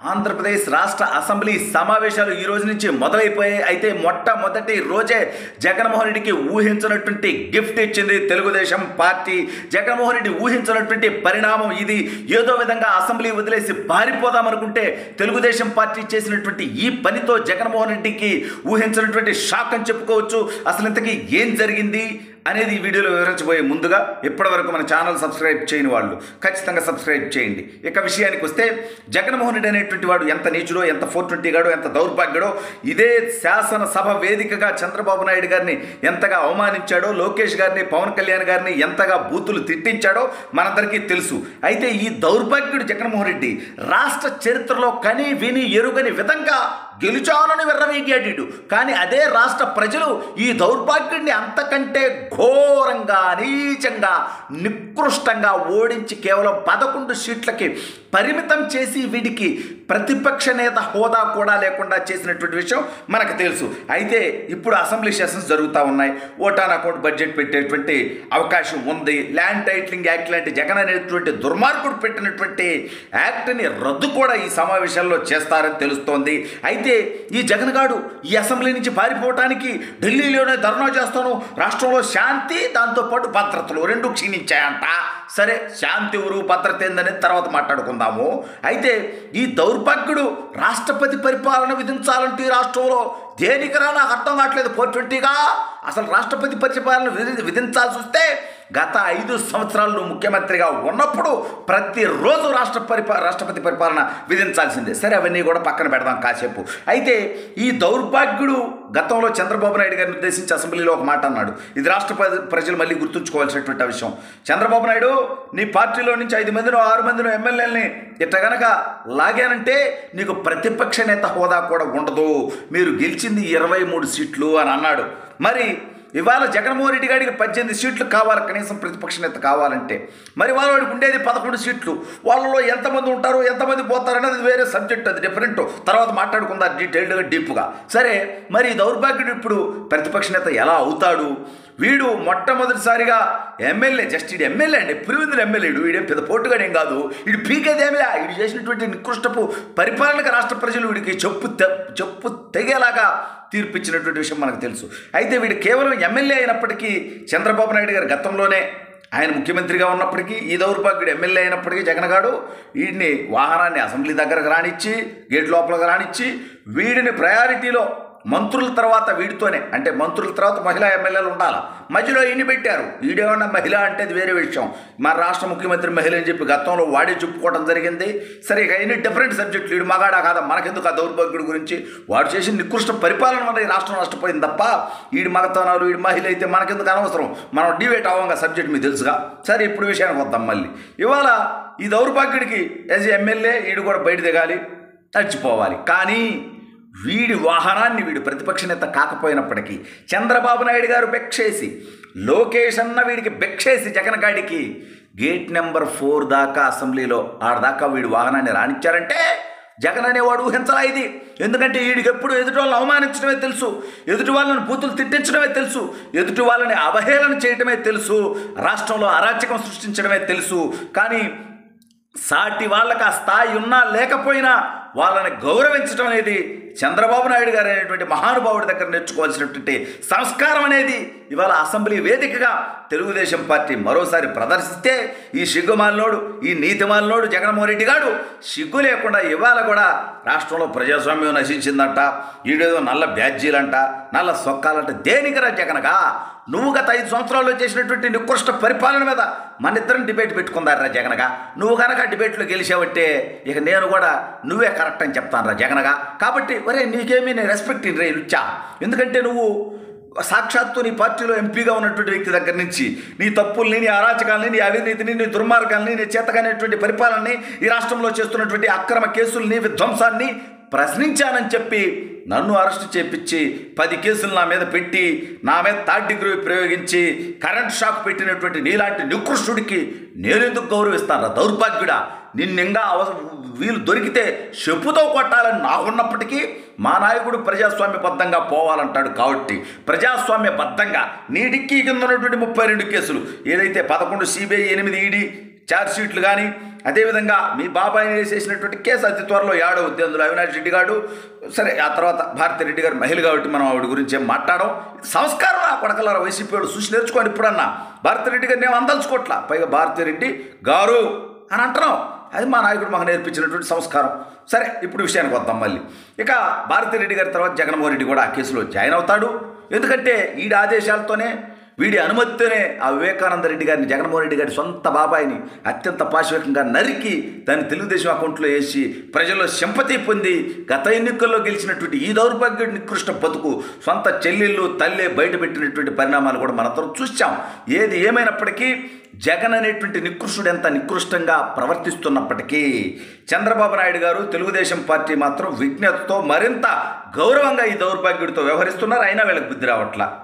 ఆంధ్రప్రదేశ్ రాష్ట్ర అసెంబ్లీ సమావేశాలు ఈ రోజు నుంచి మొదలైపోయాయి అయితే మొట్టమొదటి రోజే జగన్మోహన్ రెడ్డికి ఊహించినటువంటి గిఫ్ట్ ఇచ్చింది తెలుగుదేశం పార్టీ జగన్మోహన్ రెడ్డి ఊహించినటువంటి పరిణామం ఇది ఏదో విధంగా అసెంబ్లీ వదిలేసి పారిపోదాం అనుకుంటే తెలుగుదేశం పార్టీ చేసినటువంటి ఈ పనితో జగన్మోహన్ రెడ్డికి ఊహించినటువంటి షాక్ అని చెప్పుకోవచ్చు అసలు ఇంతకీ ఏం జరిగింది అనేది ఈ వీడియోలో వివరించబోయే ముందుగా ఇప్పటివరకు మన ఛానల్ సబ్స్క్రైబ్ చేయని వాళ్ళు ఖచ్చితంగా సబ్స్క్రైబ్ చేయండి ఇక విషయానికి వస్తే జగన్మోహన్ రెడ్డి అనేటువంటి వాడు ఎంత నీచుడో ఎంత ఫోర్ ట్వంటీ గాడో ఎంత దౌర్భాగ్యుడో ఇదే శాసనసభ వేదికగా చంద్రబాబు నాయుడు గారిని ఎంతగా అవమానించాడో లోకేష్ గారిని పవన్ కళ్యాణ్ గారిని ఎంతగా బూతులు తిట్టించాడో మనందరికీ తెలుసు అయితే ఈ దౌర్భాగ్యుడు జగన్మోహన్ రెడ్డి రాష్ట్ర చరిత్రలో కని విని ఎరుగని విధంగా గెలుచానని విర్రవీగాడు కానీ అదే రాష్ట్ర ప్రజలు ఈ దౌర్భాగ్యుడిని అంతకంటే ఘోరంగా నీచంగా నికృష్టంగా ఓడించి కేవలం పదకొండు సీట్లకి పరిమితం చేసి వీడికి ప్రతిపక్ష నేత హోదా కూడా లేకుండా చేసినటువంటి విషయం మనకు తెలుసు అయితే ఇప్పుడు అసెంబ్లీ సెషన్స్ జరుగుతూ ఉన్నాయి ఓటాన్ అకౌంట్ బడ్జెట్ పెట్టేటువంటి అవకాశం ఉంది ల్యాండ్ టైటిలింగ్ యాక్ట్ లాంటి జగన్ అనేటువంటి దుర్మార్గుడు పెట్టినటువంటి యాక్ట్ని రద్దు కూడా ఈ సమావేశాల్లో చేస్తారని తెలుస్తోంది అయితే ఈ జగన్ గాడు ఈ అసెంబ్లీ నుంచి పారిపోవటానికి ఢిల్లీలోనే ధర్నా చేస్తాను రాష్ట్రంలో శాంతి దాంతోపాటు భద్రతలు రెండు క్షీణించాయంట సరే శాంతి ఊరు భద్రత ఏందనేది తర్వాత మాట్లాడుకుందాము అయితే ఈ దౌర్భాగ్యుడు రాష్ట్రపతి పరిపాలన విధించాలంటే ఈ రాష్ట్రంలో దేనికరా నాకు అర్థం కావట్లేదు ఫోర్ ట్వంటీగా అసలు రాష్ట్రపతి పరిపాలన విధి విధించాల్సి వస్తే గత ఐదు సంవత్సరాలు ముఖ్యమంత్రిగా ఉన్నప్పుడు ప్రతిరోజు రాష్ట్ర పరిపా రాష్ట్రపతి పరిపాలన విధించాల్సిందే సరే అవన్నీ కూడా పక్కన పెడదాం కాసేపు అయితే ఈ దౌర్భాగ్యుడు గతంలో చంద్రబాబు నాయుడు గారిని ఉద్దేశించి అసెంబ్లీలో ఒక మాట అన్నాడు ఇది రాష్ట్ర ప్ర- ప్రజలు మళ్ళీ గుర్తుంచుకోవాల్సినటువంటి విషయం చంద్రబాబు నాయుడు నీ పార్టీలో నుంచి ఐదు మందినో ఆరు మందినో ఎమ్మెల్యేలని ఇట్ట గనక లాగానంటే నీకు ప్రతిపక్ష నేత హోదా కూడా ఉండదు మీరు గెలిచింది ఇరవై మూడు సీట్లు అని అన్నాడు మరి ఇవాళ జగన్మోహన్ రెడ్డి గారికి పద్దెనిమిది సీట్లు కావాలి కనీసం ప్రతిపక్ష నేత కావాలంటే మరి వాళ్ళ వాడికి ఉండేది పదకొండు సీట్లు వాళ్ళలో ఎంతమంది ఉంటారో ఎంతమంది పోతారు అనేది వేరే సబ్జెక్ట్ అది డిఫరెంట్ తర్వాత మాట్లాడుకుందాం డీటెయిల్డ్గా డీప్గా సరే మరి ఈ దౌర్భాగ్యుడు ఇప్పుడు ప్రతిపక్ష నేత ఎలా అవుతాడు వీడు మొట్టమొదటిసారిగా ఎమ్మెల్యే జస్ట్ ఇది ఎమ్మెల్యే అండి పులివెందులు ఎమ్మెల్యేడు వీడేం పెద్ద పోటుగాడేం కాదు వీడు పీకేదేమిలా వీడు చేసినటువంటి నికృష్టపు పరిపాలనకు రాష్ట్ర ప్రజలు వీడికి చెప్పు తె- చెప్పు తెగేలాగా తీర్పిచ్చినటువంటి విషయం మనకు తెలుసు అయితే వీడు కేవలం ఎమ్మెల్యే అయినప్పటికీ చంద్రబాబు నాయుడు గారు గతంలోనే ఆయన ముఖ్యమంత్రిగా ఉన్నప్పటికీ ఈ దౌర్భాగ్యుడు ఎమ్మెల్యే అయినప్పటికీ జగన్ గారు వీడిని వాహనాన్ని అసెంబ్లీ దగ్గరకు రానిచ్చి గేట్ లోపలికి రానిచ్చి వీడిని ప్రయారిటీలో మంత్రుల తర్వాత వీడితోనే అంటే మంత్రుల తర్వాత మహిళా ఎమ్మెల్యేలు ఉండాలి మధ్యలో ఈయన పెట్టారు వీడేమన్నా మహిళ అంటే అది వేరే విషయం మా రాష్ట్ర ముఖ్యమంత్రి మహిళ అని చెప్పి గతంలో వాడే చెప్పుకోవడం జరిగింది సరే ఇక ఎన్ని డిఫరెంట్ సబ్జెక్టులు వీడు మగాడా కాదా మనకెందుకు ఆ దౌర్భాగ్యుడి గురించి వాడు చేసిన నికృష్ట పరిపాలన వల్ల ఈ రాష్ట్రం నష్టపోయింది తప్ప వీడి మగతనాలు వీడి మహిళ అయితే మనకెందుకు అనవసరం మనం డివేట్ అవ్వంగా సబ్జెక్ట్ మీకు తెలుసుగా సరే ఇప్పుడు విషయానికి వద్దాం మళ్ళీ ఇవాళ ఈ దౌర్భాగ్యుడికి యాజ్ ఎమ్మెల్యే వీడు కూడా బయట దిగాలి చచ్చిపోవాలి కానీ వీడి వాహనాన్ని వీడు ప్రతిపక్ష నేత కాకపోయినప్పటికీ చంద్రబాబు నాయుడు గారు బెక్షేసి లోకేష్ అన్న వీడికి బెక్షేసి జగన్ గాడికి గేట్ నెంబర్ ఫోర్ దాకా అసెంబ్లీలో ఆడదాకా వీడి వాహనాన్ని రానిచ్చారంటే జగన్ అనేవాడు ఊహించలా ఇది ఎందుకంటే వీడికి ఎప్పుడు ఎదుటి వాళ్ళని అవమానించడమే తెలుసు ఎదుటి వాళ్ళని బూతులు తిట్టించడమే తెలుసు ఎదుటి వాళ్ళని అవహేళన చేయడమే తెలుసు రాష్ట్రంలో అరాచకం సృష్టించడమే తెలుసు కానీ సాటి వాళ్ళకి ఆ స్థాయి ఉన్నా లేకపోయినా వాళ్ళని గౌరవించడం అనేది చంద్రబాబు నాయుడు గారు అనేటువంటి మహానుభావుడి దగ్గర నేర్చుకోవాల్సినటువంటి సంస్కారం అనేది ఇవాళ అసెంబ్లీ వేదికగా తెలుగుదేశం పార్టీ మరోసారి ప్రదర్శిస్తే ఈ సిగ్గుమాలినోడు ఈ నీతిమాలినోడు జగన్మోహన్ రెడ్డి గారు సిగ్గు లేకుండా ఇవాళ కూడా రాష్ట్రంలో ప్రజాస్వామ్యం నశించిందంట ఈడేదో నల్ల బ్యాడ్జీలంట నల్ల సొక్కాలంట దేనికిరా జగనగా నువ్వు గత ఐదు సంవత్సరాల్లో చేసినటువంటి నికృష్ట పరిపాలన మీద మన ఇద్దరం డిబేట్ పెట్టుకుందారా జగనగా నువ్వు కనుక డిబేట్లో గెలిచావంటే ఇక నేను కూడా నువ్వే కరెక్ట్ అని చెప్తాను రా జగనగా కాబట్టి ఒరే నీకేమీ నేను రెస్పెక్ట్ రే లుచ్చా ఎందుకంటే నువ్వు సాక్షాత్తు నీ పార్టీలో ఎంపీగా ఉన్నటువంటి వ్యక్తి దగ్గర నుంచి నీ తప్పుల్ని నీ అరాచకాలని నీ అవినీతిని నీ దుర్మార్గాల్ని నీ చేతగానేటువంటి పరిపాలనని ఈ రాష్ట్రంలో చేస్తున్నటువంటి అక్రమ కేసుల్ని విధ్వంసాన్ని ప్రశ్నించానని చెప్పి నన్ను అరెస్ట్ చేపించి పది కేసులు నా మీద పెట్టి నా మీద థర్డ్ డిగ్రీ ప్రయోగించి కరెంట్ షాక్ పెట్టినటువంటి నీలాంటి నికృష్టుడికి నేనెందుకు గౌరవిస్తాను దౌర్భాగ్యుడా నిన్నింగా అవ వీలు దొరికితే చెప్పుతో కొట్టాలని నాకున్నప్పటికీ మా నాయకుడు ప్రజాస్వామ్యబద్ధంగా పోవాలంటాడు కాబట్టి ప్రజాస్వామ్యబద్ధంగా నీ డిక్కీ కింద ఉన్నటువంటి ముప్పై రెండు కేసులు ఏదైతే పదకొండు సిబిఐ ఎనిమిది ఈడీ ఛార్జ్ షీట్లు కానీ అదేవిధంగా మీ బాబాయ్ వేసేసినటువంటి కేసు అతి త్వరలో యాడో అందులో అవినాష్ రెడ్డి గారు సరే ఆ తర్వాత భారతి రెడ్డి గారు మహిళ కాబట్టి మనం ఆవిడ గురించి ఏం మాట్లాడడం సంస్కారం ఆ కొడకలారా వైసీపీ వాళ్ళు చూసి నేర్చుకోండి ఇప్పుడన్నా భారతి రెడ్డి గారిని ఏం అందలుచుకోవట్లా పైగా భారతి రెడ్డి గారు అని అంటున్నాం అది మా నాయకుడు మాకు నేర్పించినటువంటి సంస్కారం సరే ఇప్పుడు విషయానికి వద్దాం మళ్ళీ ఇక భారతి రెడ్డి గారి తర్వాత జగన్మోహన్ రెడ్డి కూడా ఆ కేసులో జాయిన్ అవుతాడు ఎందుకంటే ఈడి ఆదేశాలతోనే వీడి అనుమతితోనే ఆ వివేకానంద రెడ్డి గారిని జగన్మోహన్ రెడ్డి గారి సొంత బాబాయిని అత్యంత పాశవికంగా నరికి దాన్ని తెలుగుదేశం అకౌంట్లో వేసి ప్రజల్లో సింపతి పొంది గత ఎన్నికల్లో గెలిచినటువంటి ఈ దౌర్భాగ్య నికృష్ట బతుకు సొంత చెల్లెళ్ళు తల్లే బయటపెట్టినటువంటి పరిణామాలు కూడా మనందరం చూసాం ఏది ఏమైనప్పటికీ జగన్ అనేటువంటి నికృష్టుడు ఎంత నికృష్టంగా ప్రవర్తిస్తున్నప్పటికీ చంద్రబాబు నాయుడు గారు తెలుగుదేశం పార్టీ మాత్రం విజ్ఞతతో మరింత గౌరవంగా ఈ దౌర్భాగ్యుడితో వ్యవహరిస్తున్నారు అయినా వీళ్ళకి బుద్ధి రావట్లా